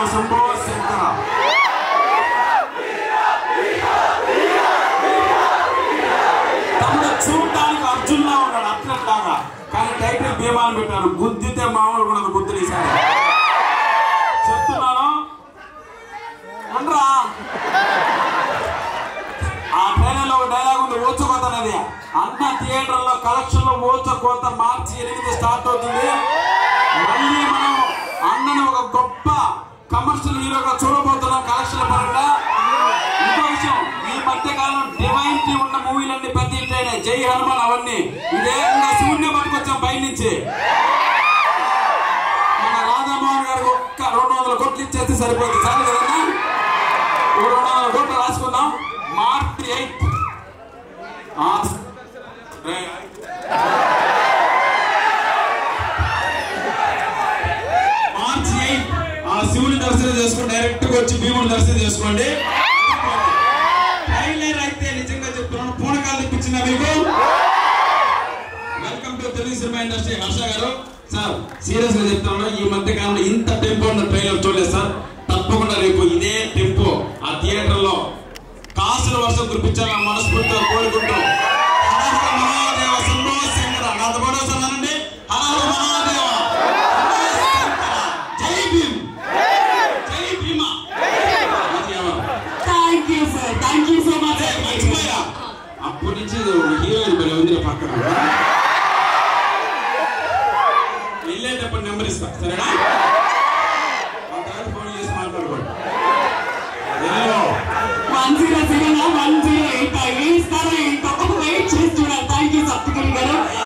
శంభో శంకర తమ్ముడు చూడటానికి అర్జున్లా ఉన్నాడు అట్లట్లాగా కానీ టైటిల్ భీమాలు పెట్టారు గుద్దితే మామూలు కూడా గుద్దులు ఈసారి చెప్తున్నాను ఉండరా ఆ ట్రైలర్ లో ఒక డైలాగ్ ఉంది ఓచుకోత అనేది అన్న థియేటర్ లో కలెక్షన్ లో ఓచుకోత మార్చి ఎనిమిది స్టార్ట్ అవుతుంది మళ్ళీ మనం అన్నని ఒక గొప్ప కమర్షియల్ హీరోగా చూడబోతున్నాం కలెక్షన్ పరంగా ఇంకో విషయం ఈ మధ్య కాలం డివైన్ టీ ఉన్న మూవీలన్నీ ప్రతి ఇంటైనా జై హనుమాన్ అవన్నీ ఇదేకంగా శూన్య పట్టుకొచ్చాం పై నుంచి మన రాధామోహన్ గారికి ఒక్క రెండు వందల కోట్లు ఇచ్చేస్తే సరిపోతుంది చాలు కదన్నా ఓ రెండు వందల కోట్లు రాసుకుందాం మార్చ్ ఎయిత్ మార్చి ఎయిత్ ఆ శివుని దర్శనం చేసుకుని డైరెక్ట్ గా వచ్చి భీముని దర్శనం చేసుకోండి ట్రైలర్ అయితే నిజంగా చెప్తున్నాను పూనకాలు ఇప్పించిన మీకు welcome to Telugu cinema industry Harsha గారు సార్ సీరియస్ గా చెప్తున్నాను ఈ మధ్య కాలంలో ఇంత టెంపో ఉన్న ట్రైలర్ చూడలేదు సార్ తప్పకుండా రేపు ఇదే టెంపో ఆ థియేటర్ లో కాసుల వర్షం కురిపించాలని మనస్ఫూర్తిగా కోరుకుంటూ హర హర మహాదేవ శంభో శంకర నాతో పాటు వస్తున్నానండి హర హర మహాదేవ శంభో శంకర. జై Bhim Jai Bhim thank you sir thank you so much అదే మర్చిపోయా అప్పటి నుంచి హీరోయిన్ భలే ఉంది రా పక్కన వెళ్ళేటప్పుడు నెంబర్ ఇస్తా సరేనా